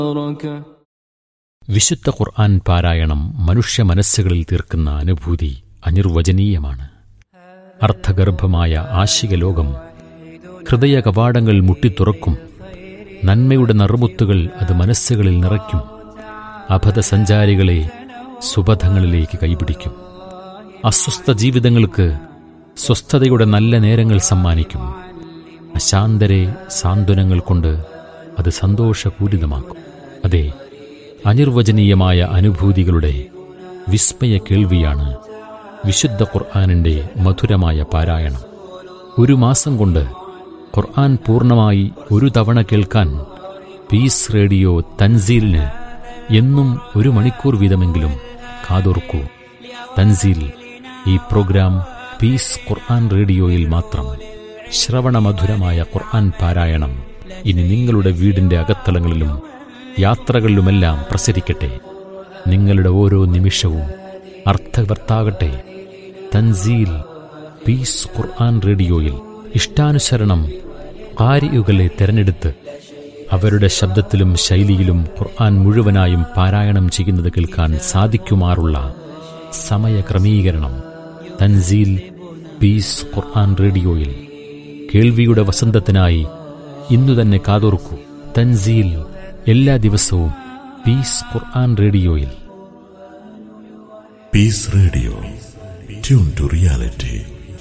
വിശുദ്ധ ഖുർആൻ പാരായണം മനുഷ്യ മനസ്സുകളിൽ തീർക്കുന്ന അനുഭൂതി അനിർവചനീയമാണ് അർത്ഥഗർഭമായ ആശിക ലോകം ഹൃദയ കവാടങ്ങൾ മുട്ടിത്തുറക്കും നന്മയുടെ നറുമുത്തുകൾ അത് മനസ്സുകളിൽ നിറയ്ക്കും അബദ്ധസഞ്ചാരികളെ സുബധങ്ങളിലേക്ക് കൈപിടിക്കും അസ്വസ്ഥ ജീവിതങ്ങൾക്ക് സ്വസ്ഥതയുടെ നല്ല നേരങ്ങൾ സമ്മാനിക്കും അശാന്തരെ സാന്ത്വനങ്ങൾ കൊണ്ട് അത് സന്തോഷപൂരിതമാക്കും അതെ അനിർവചനീയമായ അനുഭൂതികളുടെ വിസ്മയ കേൾവിയാണ് വിശുദ്ധ ഖുർആാനിൻ്റെ മധുരമായ പാരായണം ഒരു മാസം കൊണ്ട് ഖുർആൻ പൂർണ്ണമായി ഒരു തവണ കേൾക്കാൻ പീസ് റേഡിയോ തൻസീലിന് എന്നും ഒരു മണിക്കൂർ വീതമെങ്കിലും കാതോർക്കൂ തൻസീൽ ഈ പ്രോഗ്രാം പീസ് ഖുർആൻ റേഡിയോയിൽ മാത്രം ശ്രവണമധുരമായ ഖുർആൻ പാരായണം ഇനി നിങ്ങളുടെ വീടിന്റെ അകത്തളങ്ങളിലും യാത്രകളിലുമെല്ലാം പ്രസരിക്കട്ടെ നിങ്ങളുടെ ഓരോ നിമിഷവും അർത്ഥവർത്താകട്ടെ തൻസീൽ പീസ് ഖുർആൻ റേഡിയോയിൽ ഇഷ്ടാനുസരണം കാരിയുകളെ തെരഞ്ഞെടുത്ത് അവരുടെ ശബ്ദത്തിലും ശൈലിയിലും ഖുർആൻ മുഴുവനായും പാരായണം ചെയ്യുന്നത് കേൾക്കാൻ സാധിക്കുമാറുള്ള സമയക്രമീകരണം തൻസീൽ പീസ് ഖുർആൻ റേഡിയോയിൽ കേൾവിയുടെ വസന്തത്തിനായി ഇന്നു തന്നെ കാതോർക്കൂ തൻസീൽ എല്ലാ ദിവസവും പീസ് ഖുർആൻ റേഡിയോയിൽ peace radio tune to reality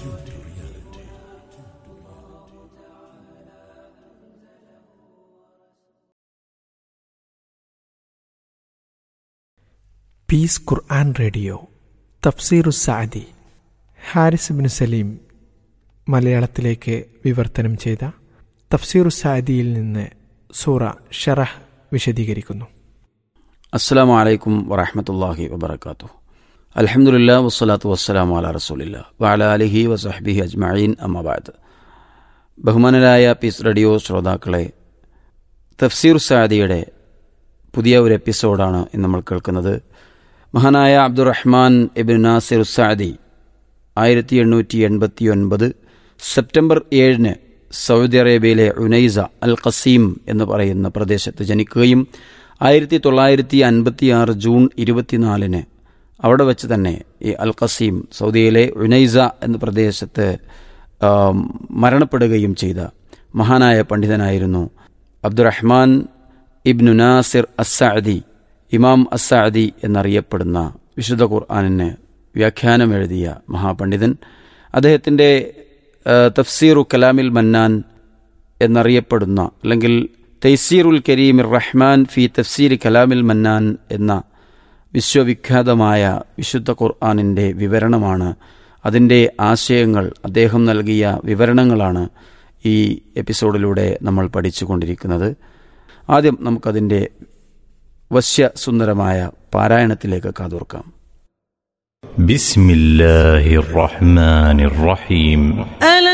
peace Quran radio തഫ്സീറു സാദി ഹാരിസ് ബിൻ സലീം മലയാളത്തിലേക്ക് വിവർത്തനം ചെയ്ത തഫ്സീറു സാദിയിൽ നിന്ന് സൂറ ഷറഹ് വിശദീകരിക്കുന്നു അസ്സാം വലൈക്കും വറഹമത്തല്ലാഹി വബർക്കാത്തു അലഹമുല്ല വസ്സലാത്തു വസ്സലാം അല റസൂലില്ല വഅല അലിഹി വസഹബിഹി അജ്മഈൻ അമ്മബാദ് ബഹുമാനരായ പീസ് റേഡിയോ ശ്രോതാക്കളെ തഫ്സീർ സാദിയുടെ പുതിയ ഒരു എപ്പിസോഡാണ് ഇന്ന് നമ്മൾ കേൾക്കുന്നത് മഹാനായ അബ്ദുറഹ്മാൻ ഇബിൻ നാസിർ സാദി ആയിരത്തി എണ്ണൂറ്റി എൺപത്തി ഒൻപത് സെപ്റ്റംബർ ഏഴിന് സൗദി അറേബ്യയിലെ ഉനൈസ അൽ ഖസീം എന്ന് പറയുന്ന പ്രദേശത്ത് ജനിക്കുകയും ആയിരത്തി തൊള്ളായിരത്തി അൻപത്തി ആറ് ജൂൺ ഇരുപത്തിനാലിന് അവിടെ വെച്ച് തന്നെ ഈ അൽ ഖസീം സൗദിയിലെ ഉനൈസ എന്ന പ്രദേശത്ത് മരണപ്പെടുകയും ചെയ്ത മഹാനായ പണ്ഡിതനായിരുന്നു അബ്ദുറഹ്മാൻ ഇബ്നു നാസിർ അസാദി ഇമാം അസാദി എന്നറിയപ്പെടുന്ന വിശുദ്ധ ഖുർആാനിന് വ്യാഖ്യാനം എഴുതിയ മഹാപണ്ഡിതൻ അദ്ദേഹത്തിൻ്റെ തഫ്സീറു കലാമിൽ മന്നാൻ എന്നറിയപ്പെടുന്ന അല്ലെങ്കിൽ തൈസീറുൽ കരീമിർ റഹ്മാൻ ഫി തഫ്സീർ കലാമിൽ മന്നാൻ എന്ന വിശ്വവിഖ്യാതമായ വിശുദ്ധ ഖുർആാനിൻ്റെ വിവരണമാണ് അതിൻ്റെ ആശയങ്ങൾ അദ്ദേഹം നൽകിയ വിവരണങ്ങളാണ് ഈ എപ്പിസോഡിലൂടെ നമ്മൾ പഠിച്ചുകൊണ്ടിരിക്കുന്നത് ആദ്യം നമുക്കതിൻ്റെ വശ്യസുന്ദരമായ പാരായണത്തിലേക്ക് കാതോർക്കാം بسم الله الرحمن الرحيم